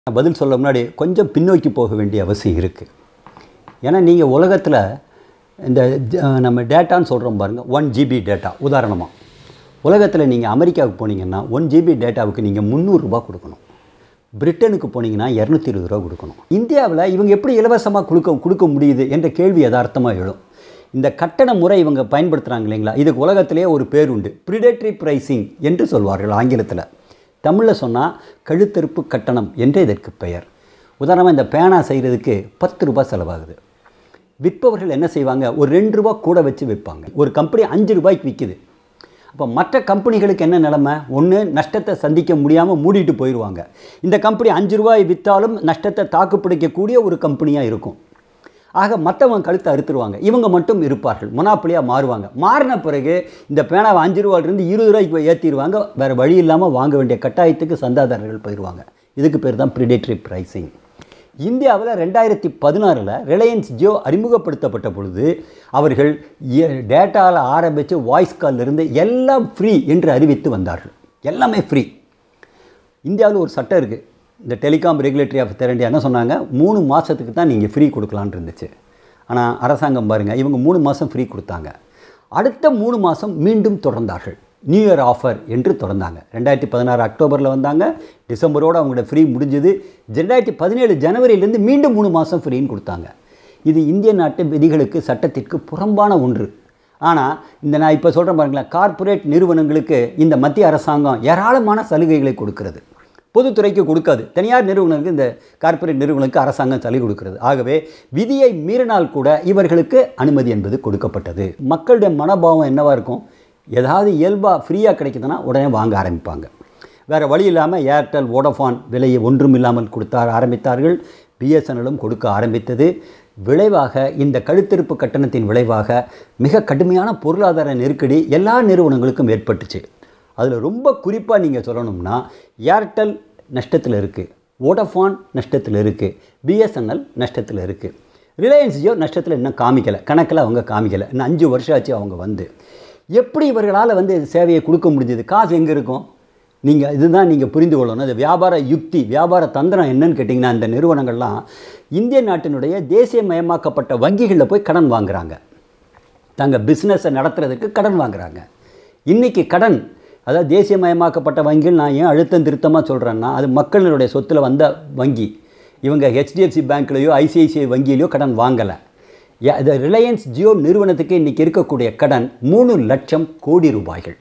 நான் பதில் சொல்ல முன்னாடி கொஞ்சம் பின்னோக்கி போக வேண்டிய அவசியம் இருக்குது ஏன்னா நீங்கள் உலகத்தில் இந்த ஜ- நம்ம டேட்டான்னு சொல்கிறோம் பாருங்கள் ஒன் ஜிபி டேட்டா உதாரணமாக உலகத்தில் நீங்கள் அமெரிக்காவுக்கு போனீங்கன்னா ஒன் ஜிபி டேட்டாவுக்கு நீங்கள் முந்நூறுரூபா கொடுக்கணும் பிரிட்டனுக்கு போனீங்கன்னா இரநூத்தி இருபது ரூபா கொடுக்கணும் இந்தியாவில் இவங்க எப்படி இலவசமாக கொடுக்க கொடுக்க முடியுது என்ற கேள்வி யதார்த்தமாக எழும் இந்த கட்டண முறை இவங்க பயன்படுத்துகிறாங்க இல்லைங்களா இதுக்கு உலகத்திலேயே ஒரு பேர் உண்டு ப்ரிடேட்ரி ப்ரைசிங் என்று சொல்வார்கள் ஆங்கிலத்தில் தமிழில் சொன்னால் கழுத்தறுப்பு கட்டணம் என்று இதற்கு பெயர் உதாரணமாக இந்த பேனா செய்கிறதுக்கு பத்து ரூபாய் செலவாகுது விற்பவர்கள் என்ன செய்வாங்க ஒரு ரெண்டு ரூபா கூட வச்சு விற்பாங்க ஒரு கம்பெனி அஞ்சு ரூபாய்க்கு விற்கிது அப்போ மற்ற கம்பெனிகளுக்கு என்ன நிலைமை ஒன்று நஷ்டத்தை சந்திக்க முடியாமல் மூடிட்டு போயிடுவாங்க இந்த கம்பெனி அஞ்சு ரூபாய் விற்றாலும் நஷ்டத்தை தாக்குப்பிடிக்கக்கூடிய ஒரு கம்பெனியாக இருக்கும் ஆக மற்றவங்க கழுத்தை அறுத்துருவாங்க இவங்க மட்டும் இருப்பார்கள் மொனாப்பிளியாக மாறுவாங்க மாறின பிறகு இந்த பேனாவை அஞ்சு ரூபாயிலிருந்து இருபது ரூபாய்க்கு ஏற்றிடுவாங்க வேறு வழி இல்லாமல் வாங்க வேண்டிய கட்டாயத்துக்கு சந்தாதாரர்கள் போயிடுவாங்க இதுக்கு பேர் தான் ப்ரிடேட்ரி ப்ரைசிங் இந்தியாவில் ரெண்டாயிரத்தி பதினாறில் ரிலையன்ஸ் ஜியோ அறிமுகப்படுத்தப்பட்ட பொழுது அவர்கள் டேட்டாவில் ஆரம்பித்து வாய்ஸ் கால்லிருந்து எல்லாம் ஃப்ரீ என்று அறிவித்து வந்தார்கள் எல்லாமே ஃப்ரீ இந்தியாவில் ஒரு சட்டம் இருக்குது இந்த டெலிகாம் ரெகுலேட்டரி ஆஃப் தெரண்டியா என்ன சொன்னாங்க மூணு மாதத்துக்கு தான் நீங்கள் ஃப்ரீ கொடுக்கலான்னு இருந்துச்சு ஆனால் அரசாங்கம் பாருங்கள் இவங்க மூணு மாதம் ஃப்ரீ கொடுத்தாங்க அடுத்த மூணு மாதம் மீண்டும் தொடர்ந்தார்கள் நியூ இயர் ஆஃபர் என்று தொடர்ந்தாங்க ரெண்டாயிரத்தி பதினாறு அக்டோபரில் வந்தாங்க டிசம்பரோடு அவங்களோட ஃப்ரீ முடிஞ்சது ரெண்டாயிரத்தி பதினேழு ஜனவரியிலேருந்து மீண்டும் மூணு மாதம் ஃப்ரீன்னு கொடுத்தாங்க இது இந்திய நாட்டு விதிகளுக்கு சட்டத்திற்கு புறம்பான ஒன்று ஆனால் இந்த நான் இப்போ சொல்கிறேன் பாருங்களேன் கார்ப்பரேட் நிறுவனங்களுக்கு இந்த மத்திய அரசாங்கம் ஏராளமான சலுகைகளை கொடுக்கிறது பொதுத்துறைக்கு கொடுக்காது தனியார் நிறுவனங்களுக்கு இந்த கார்ப்பரேட் நிறுவனங்களுக்கு அரசாங்கம் சலுகை கொடுக்கிறது ஆகவே விதியை மீறினால் கூட இவர்களுக்கு அனுமதி என்பது கொடுக்கப்பட்டது மக்களுடைய மனோபாவம் என்னவாக இருக்கும் ஏதாவது இயல்பாக ஃப்ரீயாக கிடைக்குதுன்னா உடனே வாங்க ஆரம்பிப்பாங்க வேறு வழி இல்லாமல் ஏர்டெல் வோடஃபான் விலையை ஒன்றும் இல்லாமல் கொடுத்தார் ஆரம்பித்தார்கள் பிஎஸ்என்எலும் கொடுக்க ஆரம்பித்தது விளைவாக இந்த கழுத்திருப்பு கட்டணத்தின் விளைவாக மிக கடுமையான பொருளாதார நெருக்கடி எல்லா நிறுவனங்களுக்கும் ஏற்பட்டுச்சு அதில் ரொம்ப குறிப்பாக நீங்கள் சொல்லணும்னா ஏர்டெல் நஷ்டத்தில் இருக்குது வோடஃபான் நஷ்டத்தில் இருக்குது பிஎஸ்என்எல் நஷ்டத்தில் இருக்குது ரிலையன்ஸ் ஜியோ நஷ்டத்தில் இன்னும் காமிக்கலை கணக்கில் அவங்க காமிக்கலை இன்னும் அஞ்சு வருஷம் ஆச்சு அவங்க வந்து எப்படி இவர்களால் வந்து இந்த சேவையை கொடுக்க முடிஞ்சது காசு எங்கே இருக்கும் நீங்கள் இதுதான் நீங்கள் புரிந்து கொள்ளணும் அது வியாபார யுக்தி வியாபார தந்திரம் என்னன்னு கேட்டிங்கன்னா இந்த நிறுவனங்கள்லாம் இந்திய நாட்டினுடைய தேசியமயமாக்கப்பட்ட வங்கிகளில் போய் கடன் வாங்குறாங்க தங்கள் பிஸ்னஸை நடத்துறதுக்கு கடன் வாங்குறாங்க இன்றைக்கி கடன் அதாவது தேசியமயமாக்கப்பட்ட வங்கிகள் நான் ஏன் அழுத்தம் திருத்தமாக சொல்கிறேன்னா அது மக்களுடைய சொத்தில் வந்த வங்கி இவங்க ஹெச்டிஎஃப்சி பேங்க்லேயோ ஐசிஐசிஐ வங்கியிலையோ கடன் வாங்கலை இது ரிலையன்ஸ் ஜியோ நிறுவனத்துக்கு இன்றைக்கி இருக்கக்கூடிய கடன் மூணு லட்சம் கோடி ரூபாய்கள்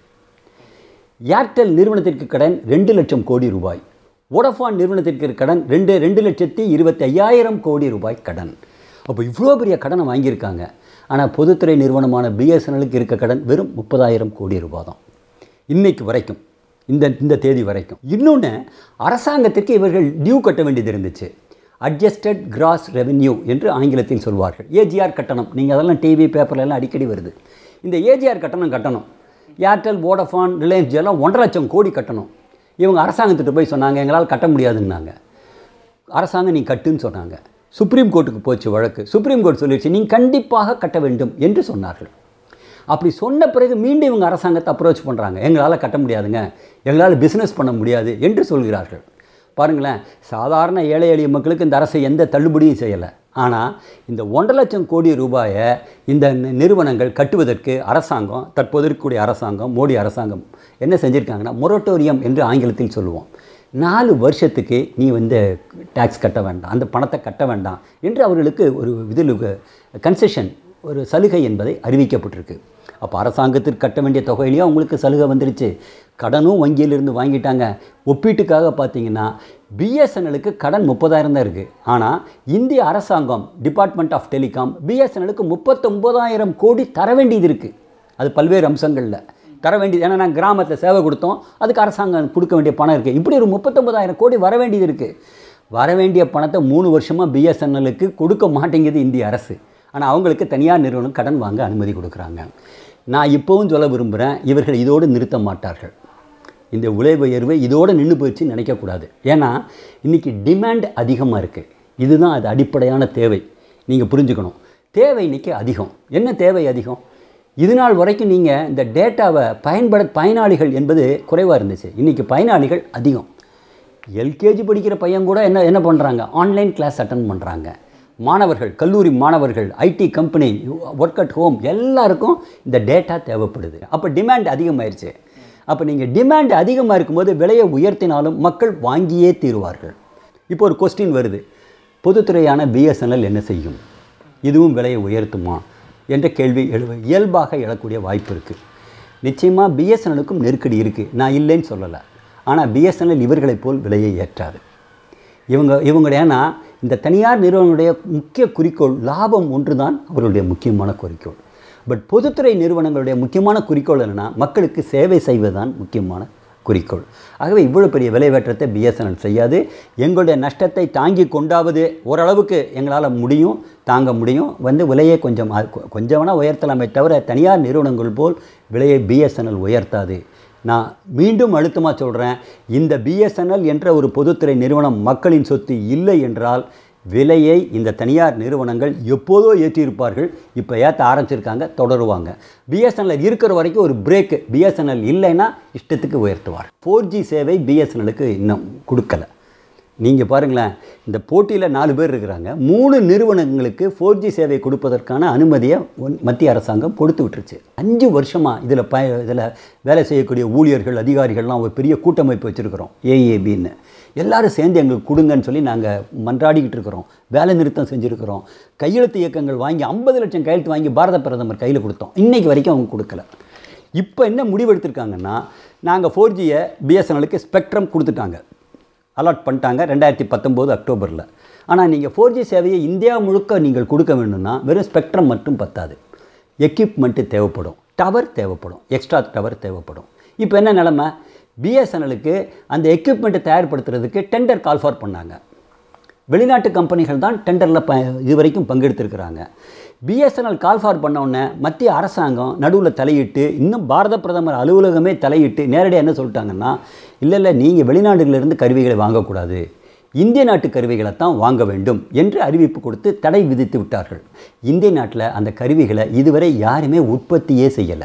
ஏர்டெல் நிறுவனத்திற்கு கடன் ரெண்டு லட்சம் கோடி ரூபாய் வோடஃபான் நிறுவனத்திற்கு கடன் ரெண்டு ரெண்டு லட்சத்தி இருபத்தி ஐயாயிரம் கோடி ரூபாய் கடன் அப்போ இவ்வளோ பெரிய கடனை வாங்கியிருக்காங்க ஆனால் பொதுத்துறை நிறுவனமான பிஎஸ்என்எலுக்கு இருக்க கடன் வெறும் முப்பதாயிரம் கோடி ரூபாய் தான் இன்னைக்கு வரைக்கும் இந்த இந்த தேதி வரைக்கும் இன்னொன்று அரசாங்கத்திற்கு இவர்கள் டியூ கட்ட வேண்டியது இருந்துச்சு அட்ஜஸ்டட் கிராஸ் ரெவென்யூ என்று ஆங்கிலத்தில் சொல்வார்கள் ஏஜிஆர் கட்டணம் நீங்கள் அதெல்லாம் டிவி பேப்பர்லாம் அடிக்கடி வருது இந்த ஏஜிஆர் கட்டணம் கட்டணும் ஏர்டெல் வோடஃபான் ரிலையன்ஸ் ஜியோ எல்லாம் ஒன்றரை லட்சம் கோடி கட்டணும் இவங்க அரசாங்கத்திட்ட போய் சொன்னாங்க எங்களால் கட்ட முடியாதுன்னாங்க அரசாங்கம் நீ கட்டுன்னு சொன்னாங்க சுப்ரீம் கோர்ட்டுக்கு போச்சு வழக்கு சுப்ரீம் கோர்ட் சொல்லிடுச்சு நீங்கள் கண்டிப்பாக கட்ட வேண்டும் என்று சொன்னார்கள் அப்படி சொன்ன பிறகு மீண்டும் இவங்க அரசாங்கத்தை அப்ரோச் பண்ணுறாங்க எங்களால் கட்ட முடியாதுங்க எங்களால் பிஸ்னஸ் பண்ண முடியாது என்று சொல்கிறார்கள் பாருங்களேன் சாதாரண ஏழை எளிய மக்களுக்கு இந்த அரசு எந்த தள்ளுபடியும் செய்யலை ஆனால் இந்த ஒன்றரை லட்சம் கோடி ரூபாயை இந்த நி- நிறுவனங்கள் கட்டுவதற்கு அரசாங்கம் தற்போது இருக்கக்கூடிய அரசாங்கம் மோடி அரசாங்கம் என்ன செஞ்சுருக்காங்கன்னா மொரட்டோரியம் என்று ஆங்கிலத்தில் சொல்லுவோம் நாலு வருஷத்துக்கு நீ வந்து டேக்ஸ் கட்ட வேண்டாம் அந்த பணத்தை கட்ட வேண்டாம் என்று அவர்களுக்கு ஒரு இதில் கன்செஷன் ஒரு சலுகை என்பதை அறிவிக்கப்பட்டிருக்கு அப்போ அரசாங்கத்திற்கு கட்ட வேண்டிய தொகையிலையும் அவங்களுக்கு சலுகை வந்துருச்சு கடனும் வங்கியிலிருந்து வாங்கிட்டாங்க ஒப்பீட்டுக்காக பார்த்தீங்கன்னா பிஎஸ்என்எலுக்கு கடன் முப்பதாயிரம் தான் இருக்குது ஆனால் இந்திய அரசாங்கம் டிபார்ட்மெண்ட் ஆஃப் டெலிகாம் பிஎஸ்என்எலுக்கு முப்பத்தொம்போதாயிரம் கோடி தர வேண்டியது இருக்குது அது பல்வேறு அம்சங்களில் தர வேண்டியது ஏன்னா நாங்கள் கிராமத்தில் சேவை கொடுத்தோம் அதுக்கு அரசாங்கம் கொடுக்க வேண்டிய பணம் இருக்குது இப்படி ஒரு முப்பத்தொம்பதாயிரம் கோடி வர வேண்டியது இருக்குது வர வேண்டிய பணத்தை மூணு வருஷமாக பிஎஸ்என்எலுக்கு கொடுக்க மாட்டேங்குது இந்திய அரசு ஆனால் அவங்களுக்கு தனியார் நிறுவனம் கடன் வாங்க அனுமதி கொடுக்குறாங்க நான் இப்போவும் சொல்ல விரும்புகிறேன் இவர்கள் இதோடு நிறுத்த மாட்டார்கள் இந்த விலை உயர்வு இதோடு நின்று போயிடுச்சுன்னு நினைக்கக்கூடாது ஏன்னா இன்றைக்கி டிமாண்ட் அதிகமாக இருக்குது இதுதான் அது அடிப்படையான தேவை நீங்கள் புரிஞ்சுக்கணும் தேவை இன்றைக்கி அதிகம் என்ன தேவை அதிகம் இது நாள் வரைக்கும் நீங்கள் இந்த டேட்டாவை பயன்பட பயனாளிகள் என்பது குறைவாக இருந்துச்சு இன்றைக்கி பயனாளிகள் அதிகம் எல்கேஜி படிக்கிற பையன் கூட என்ன என்ன பண்ணுறாங்க ஆன்லைன் கிளாஸ் அட்டன் பண்ணுறாங்க மாணவர்கள் கல்லூரி மாணவர்கள் IT company work at home எல்லாருக்கும் இந்த டேட்டா தேவைப்படுது அப்போ டிமாண்ட் அதிகமாயிருச்சு அப்போ நீங்கள் டிமாண்ட் அதிகமாக இருக்கும்போது விலையை உயர்த்தினாலும் மக்கள் வாங்கியே தீருவார்கள் இப்போ ஒரு கொஸ்டின் வருது பொதுத்துறையான பிஎஸ்என்எல் என்ன செய்யும் இதுவும் விலையை உயர்த்துமா என்ற கேள்வி எழுவ இயல்பாக எழக்கூடிய வாய்ப்பு இருக்குது நிச்சயமாக பிஎஸ்என்எலுக்கும் நெருக்கடி இருக்குது நான் இல்லைன்னு சொல்லலை ஆனால் பிஎஸ்என்எல் இவர்களைப் போல் விலையை ஏற்றாது இவங்க இவங்க ஏன்னா இந்த தனியார் நிறுவனங்களுடைய முக்கிய குறிக்கோள் லாபம் ஒன்று தான் அவர்களுடைய முக்கியமான குறிக்கோள் பட் பொதுத்துறை நிறுவனங்களுடைய முக்கியமான குறிக்கோள் என்னென்னா மக்களுக்கு சேவை செய்வதுதான் முக்கியமான குறிக்கோள் ஆகவே இவ்வளோ பெரிய விலைவேற்றத்தை பிஎஸ்என்எல் செய்யாது எங்களுடைய நஷ்டத்தை தாங்கி கொண்டாவது ஓரளவுக்கு எங்களால் முடியும் தாங்க முடியும் வந்து விலையை கொஞ்சம் அ- கொ- கொஞ்சம் வேணால் உயர்த்தலாமே தவிர தனியார் நிறுவனங்கள் போல் விலையை பிஎஸ்என்எல் உயர்த்தாது நான் மீண்டும் அழுத்தமாக சொல்கிறேன் இந்த பிஎஸ்என்எல் என்ற ஒரு பொதுத்துறை நிறுவனம் மக்களின் சொத்து இல்லை என்றால் விலையை இந்த தனியார் நிறுவனங்கள் எப்போதோ ஏற்றியிருப்பார்கள் இப்போ ஏற்ற ஆரம்பிச்சிருக்காங்க தொடருவாங்க பிஎஸ்என்எல் இருக்கிற வரைக்கும் ஒரு பிரேக்கு பிஎஸ்என்எல் இல்லைன்னா இஷ்டத்துக்கு உயர்த்துவார் ஃபோர் ஜி சேவை பிஎஸ்என்எலுக்கு இன்னும் கொடுக்கல நீங்கள் பாருங்களேன் இந்த போட்டியில் நாலு பேர் இருக்கிறாங்க மூணு நிறுவனங்களுக்கு ஃபோர் ஜி சேவை கொடுப்பதற்கான அனுமதியை ஒன்- மத்திய அரசாங்கம் கொடுத்து விட்டுருச்சு அஞ்சு வருஷமாக இதில் ப இதில் வேலை செய்யக்கூடிய ஊழியர்கள் அதிகாரிகள்லாம் ஒரு பெரிய கூட்டமைப்பு வச்சுருக்கிறோம் ஏஏபின்னு எல்லாரும் சேர்ந்து எங்களுக்கு கொடுங்கன்னு சொல்லி நாங்கள் மன்றாடிக்கிட்டு இருக்கிறோம் வேலை நிறுத்தம் செஞ்சுருக்கிறோம் கையெழுத்து இயக்கங்கள் வாங்கி ஐம்பது லட்சம் கையெழுத்து வாங்கி பாரத பிரதமர் கையில் கொடுத்தோம் இன்னைக்கு வரைக்கும் அவங்க கொடுக்கல இப்போ என்ன முடிவெடுத்திருக்காங்கன்னா நாங்கள் ஃபோர் ஜியை பிஎஸ்என்எலுக்கு ஸ்பெக்ட்ரம் கொடுத்துட்டாங்க அலாட் பண்ணிட்டாங்க ரெண்டாயிரத்தி பத்தொம்போது அக்டோபரில் ஆனால் நீங்கள் ஃபோர் ஜி சேவையை இந்தியா முழுக்க நீங்கள் கொடுக்க வேணும்னா வெறும் ஸ்பெக்ட்ரம் மட்டும் பத்தாது எக்யூப்மெண்ட்டு தேவைப்படும் டவர் தேவைப்படும் எக்ஸ்ட்ரா டவர் தேவைப்படும் இப்போ என்ன நிலமை பிஎஸ்என்எலுக்கு அந்த எக்யூப்மெண்ட்டை தயார்படுத்துறதுக்கு டெண்டர் கால் ஃபார் பண்ணாங்க வெளிநாட்டு கம்பெனிகள் தான் டெண்டரில் ப இது வரைக்கும் பங்கெடுத்திருக்கிறாங்க பிஎஸ்என்எல் கால் ஃபார் பண்ண உடனே மத்திய அரசாங்கம் நடுவில் தலையிட்டு இன்னும் பாரத பிரதமர் அலுவலகமே தலையிட்டு நேரடியாக என்ன சொல்லிட்டாங்கன்னா இல்லை இல்லை நீங்கள் வெளிநாடுகளிலிருந்து கருவிகளை வாங்கக்கூடாது இந்திய நாட்டு கருவிகளை தான் வாங்க வேண்டும் என்று அறிவிப்பு கொடுத்து தடை விதித்து விட்டார்கள் இந்திய நாட்டில் அந்த கருவிகளை இதுவரை யாருமே உற்பத்தியே செய்யலை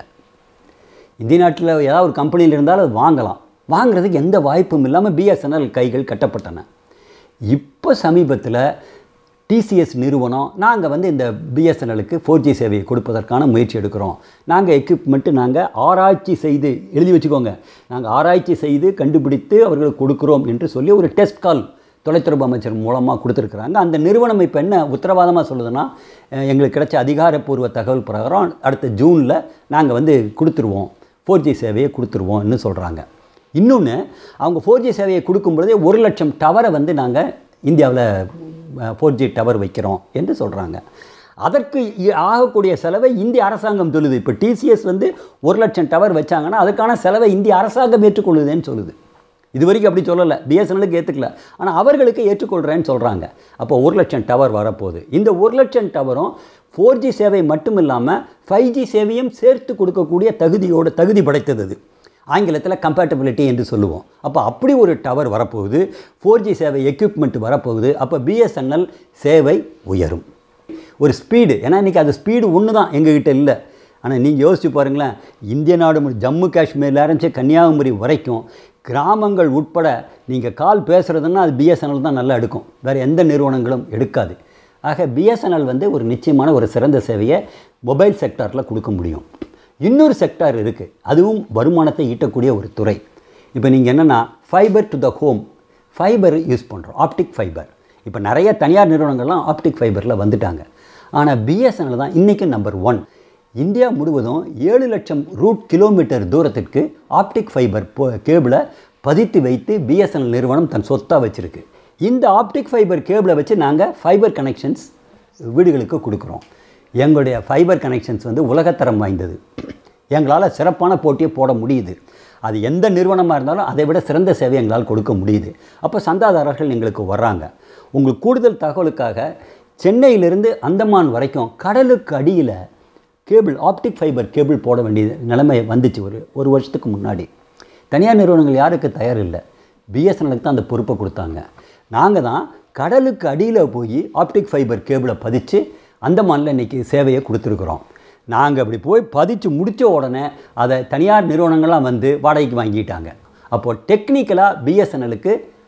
இந்திய நாட்டில் ஏதாவது ஒரு கம்பெனியில் இருந்தாலும் அது வாங்கலாம் வாங்குறதுக்கு எந்த வாய்ப்பும் இல்லாமல் பிஎஸ்என்எல் கைகள் கட்டப்பட்டன இப்போ சமீபத்தில் டிசிஎஸ் நிறுவனம் நாங்கள் வந்து இந்த பிஎஸ்என்எலுக்கு ஃபோர் ஜி சேவையை கொடுப்பதற்கான முயற்சி எடுக்கிறோம் நாங்கள் எக்யூப்மெண்ட்டு நாங்கள் ஆராய்ச்சி செய்து எழுதி வச்சுக்கோங்க நாங்கள் ஆராய்ச்சி செய்து கண்டுபிடித்து அவர்களுக்கு கொடுக்குறோம் என்று சொல்லி ஒரு டெஸ்ட் கால் தொலைத்தொடர்பு அமைச்சர் மூலமாக கொடுத்துருக்குறாங்க அந்த நிறுவனம் இப்போ என்ன உத்தரவாதமாக சொல்லுதுன்னா அஹ், எங்களுக்கு கிடைச்ச அதிகாரப்பூர்வ தகவல் பிரகாரம் அடுத்த ஜூனில் நாங்கள் வந்து கொடுத்துருவோம் ஃபோர் ஜி சேவையை கொடுத்துருவோம்னு சொல்கிறாங்க இன்னொன்று அவங்க ஃபோர் ஜி சேவையை கொடுக்கும் பொழுதே ஒரு லட்சம் டவரை வந்து நாங்கள் இந்தியாவில் ஃபோர் ஜி டவர் வைக்கிறோம் என்று சொல்கிறாங்க அதற்கு இ- ஆகக்கூடிய செலவை இந்திய அரசாங்கம் சொல்லுது இப்போ டிசிஎஸ் வந்து ஒரு லட்சம் டவர் வச்சாங்கன்னா அதுக்கான செலவை இந்திய அரசாங்கம் ஏற்றுக்கொள்ளுதுன்னு சொல்லுது இது வரைக்கும் அப்படி சொல்லலை பிஎஸ்என்எலுக்கு ஏற்றுக்கல ஆனால் அவர்களுக்கு ஏற்றுக்கொள்கிறேன்னு சொல்கிறாங்க அப்போ ஒரு லட்சம் டவர் வரப்போகுது இந்த ஒரு லட்சம் டவரும் ஃபோர் ஜி சேவை மட்டும் இல்லாமல் ஃபைவ் ஜி சேவையும் சேர்த்து கொடுக்கக்கூடிய தகுதியோட தகுதி படைத்தது அது ஆங்கிலத்தில் கம்பேட்டபிலிட்டி என்று சொல்லுவோம் அப்போ அப்படி ஒரு டவர் வரப்போகுது ஃபோர் ஜி சேவை எக்யூப்மெண்ட் வரப்போகுது அப்போ பிஎஸ்என்எல் சேவை உயரும் ஒரு ஸ்பீடு ஏன்னா இன்றைக்கி அது ஸ்பீடு ஒன்று தான் எங்ககிட்ட இல்லை ஆனால் நீங்கள் யோசிச்சு பாருங்களேன் இந்திய நாடு முழு- ஜம்மு காஷ்மீர்ல ஆரம்பிச்சு கன்னியாகுமரி வரைக்கும் கிராமங்கள் உட்பட நீங்கள் கால் பேசுகிறதுன்னா அது பிஎஸ்என்எல் தான் நல்லா எடுக்கும் வேறு எந்த நிறுவனங்களும் எடுக்காது ஆக பிஎஸ்என்எல் வந்து ஒரு நிச்சயமான ஒரு சிறந்த சேவையை மொபைல் செக்டாரில் கொடுக்க முடியும் இன்னொரு செக்டார் இருக்குது அதுவும் வருமானத்தை ஈட்டக்கூடிய ஒரு துறை இப்போ நீங்கள் என்னென்னா fibre to the home fibre use பண்ணுறோம் ஆப்டிக் ஃபைபர் இப்போ நிறைய தனியார் நிறுவனங்கள்லாம் ஆப்டிக் ஃபைபரில் வந்துட்டாங்க ஆனால் பிஎஸ்என்எல் தான் இன்றைக்கும் நம்பர் ஒன் இந்தியா முழுவதும் ஏழு லட்சம் ரூட் கிலோமீட்டர் தூரத்திற்கு ஆப்டிக் ஃபைபர் கேபிளை பதித்து வைத்து பிஎஸ்என்எல் நிறுவனம் தன் சொத்தாக வச்சுருக்கு இந்த ஆப்டிக் ஃபைபர் கேபிளை வச்சு நாங்கள் ஃபைபர் கனெக்ஷன்ஸ் வீடுகளுக்கு கொடுக்குறோம் எங்களுடைய ஃபைபர் கனெக்ஷன்ஸ் வந்து உலகத்தரம் வாய்ந்தது எங்களால் சிறப்பான போட்டியை போட முடியுது அது எந்த நிறுவனமாக இருந்தாலும் அதை விட சிறந்த சேவை எங்களால் கொடுக்க முடியுது அப்போ சந்தாதாரர்கள் எங்களுக்கு வர்றாங்க உங்களுக்கு கூடுதல் தகவலுக்காக சென்னையிலிருந்து அந்தமான் வரைக்கும் கடலுக்கு அடியில் கேபிள் ஆப்டிக் ஃபைபர் கேபிள் போட வேண்டிய நிலைமை வந்துச்சு ஒரு ஒரு வருஷத்துக்கு முன்னாடி தனியார் நிறுவனங்கள் யாருக்கு தயார் இல்லை பிஎஸ்என்எலுக்கு தான் அந்த பொறுப்பை கொடுத்தாங்க நாங்கள் தான் கடலுக்கு அடியில் போய் ஆப்டிக் ஃபைபர் கேபிளை பதித்து அந்தமானில் இன்றைக்கி சேவையை கொடுத்துருக்குறோம் நாங்கள் அப்படி போய் பதித்து முடித்த உடனே அதை தனியார் நிறுவனங்கள்லாம் வந்து வாடகைக்கு வாங்கிட்டாங்க அப்போது டெக்னிக்கலாக பிஎஸ்என்எலுக்கு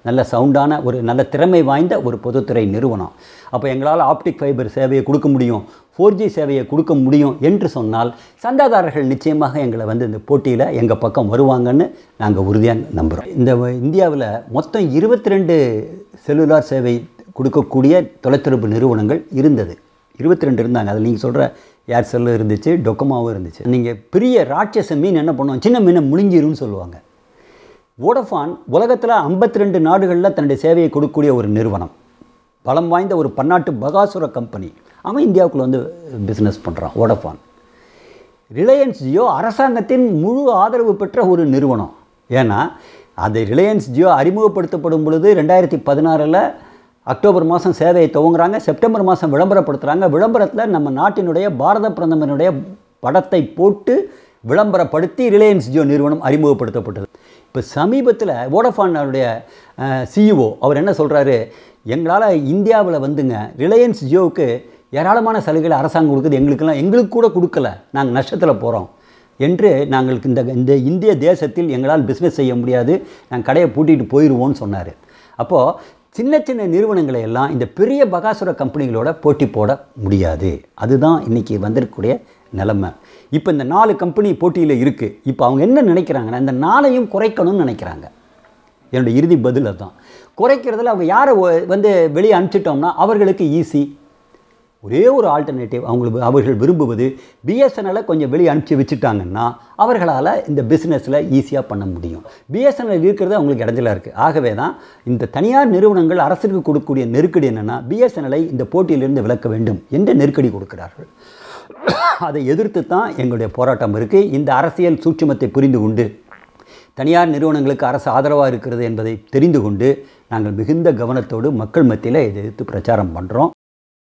நல்ல சவுண்டான ஒரு நல்ல திறமை வாய்ந்த ஒரு பொதுத்துறை நிறுவனம் அப்போ எங்களால் ஆப்டிக் ஃபைபர் சேவையை கொடுக்க முடியும் ஃபோர் ஜி சேவையை கொடுக்க முடியும் என்று சொன்னால் சந்தாதாரர்கள் நிச்சயமாக எங்களை வந்து இந்த போட்டியில் எங்கள் பக்கம் வருவாங்கன்னு நாங்கள் உறுதியாக நம்புகிறோம் இந்த இந்தியாவில் மொத்தம் இருபத்தி ரெண்டு செல்லுலார் சேவை கொடுக்கக்கூடிய தொலைத்தொடர்பு நிறுவனங்கள் இருந்தது இருபத்தி ரெண்டு இருந்தாங்க அதில் நீங்கள் சொல்கிற ஏர்செல்லும் இருந்துச்சு டொக்கோமாவும் இருந்துச்சு நீங்கள் பெரிய ராட்சச மீன் என்ன பண்ணுவோம் சின்ன மீனை முழுங்கிரும்னு சொல்லுவாங்க வோடஃபான் உலகத்தில் ஐம்பத்தி ரெண்டு நாடுகளில் தன்னுடைய சேவையை கொடுக்கக்கூடிய ஒரு நிறுவனம் பலம் வாய்ந்த ஒரு பன்னாட்டு பகாசுர கம்பெனி அவன் இந்தியாவுக்குள்ள வந்து பிஸ்னஸ் பண்ணுறான் வோடஃபான் ரிலையன்ஸ் ஜியோ அரசாங்கத்தின் முழு ஆதரவு பெற்ற ஒரு நிறுவனம் ஏன்னா அது ரிலையன்ஸ் ஜியோ அறிமுகப்படுத்தப்படும் பொழுது ரெண்டாயிரத்தி பதினாறில் அக்டோபர் மாதம் சேவையை துவங்குறாங்க செப்டம்பர் மாதம் விளம்பரப்படுத்துகிறாங்க விளம்பரத்தில் நம்ம நாட்டினுடைய பாரத பிரதமருடைய படத்தை போட்டு விளம்பரப்படுத்தி ரிலையன்ஸ் ஜியோ நிறுவனம் அறிமுகப்படுத்தப்பட்டது இப்போ சமீபத்தில் வோடஃபானுடைய சிஇஓ அவர் என்ன சொல்கிறாரு எங்களால் இந்தியாவில் வந்துங்க ரிலையன்ஸ் ஜியோவுக்கு ஏராளமான சலுகைகள் அரசாங்கம் கொடுக்குது எங்களுக்கெல்லாம் எங்களுக்கு கூட கொடுக்கல நாங்கள் நஷ்டத்தில் போகிறோம் என்று நாங்கள் இந்த இந்த இந்திய தேசத்தில் எங்களால் பிஸ்னஸ் செய்ய முடியாது நாங்கள் கடையை பூட்டிட்டு போயிடுவோம்னு சொன்னார் அப்போது சின்ன சின்ன நிறுவனங்களை எல்லாம் இந்த பெரிய பகாசுர கம்பெனிகளோட போட்டி போட முடியாது அதுதான் இன்றைக்கி வந்திருக்கக்கூடிய நிலைமை இப்போ இந்த நாலு கம்பெனி போட்டியில் இருக்குது இப்போ அவங்க என்ன நினைக்கிறாங்கன்னா இந்த நாளையும் குறைக்கணும்னு நினைக்கிறாங்க என்னோட இறுதி பதில் அதுதான் குறைக்கிறதுல அவங்க யாரை ஒ- வந்து வெளியே அனுப்பிச்சிட்டோம்னா அவர்களுக்கு ஈஸி ஒரே ஒரு ஆல்டர்னேட்டிவ் அவங்களுக்கு அவர்கள் விரும்புவது பிஎஸ்என்எல்லை கொஞ்சம் வெளியே அனுப்பிச்சி வச்சுட்டாங்கன்னா அவர்களால் இந்த பிஸ்னஸில் ஈஸியாக பண்ண முடியும் பிஎஸ்என்எல் இருக்கிறது அவங்களுக்கு இடைஞ்சலாக இருக்குது ஆகவே தான் இந்த தனியார் நிறுவனங்கள் அரசுக்கு கொடுக்கக்கூடிய நெருக்கடி என்னென்னா பிஎஸ்என்எல்லை இந்த போட்டியிலிருந்து விலக்க வேண்டும் என்ற நெருக்கடி கொடுக்கிறார்கள் அதை எதிர்த்து தான் எங்களுடைய போராட்டம் இருக்குது இந்த அரசியல் சூட்சுமத்தை புரிந்து கொண்டு தனியார் நிறுவனங்களுக்கு அரசு ஆதரவாக இருக்கிறது என்பதை தெரிந்து கொண்டு நாங்கள் மிகுந்த கவனத்தோடு மக்கள் மத்தியில் இதை எதிர்த்து பிரச்சாரம் பண்ணுறோம்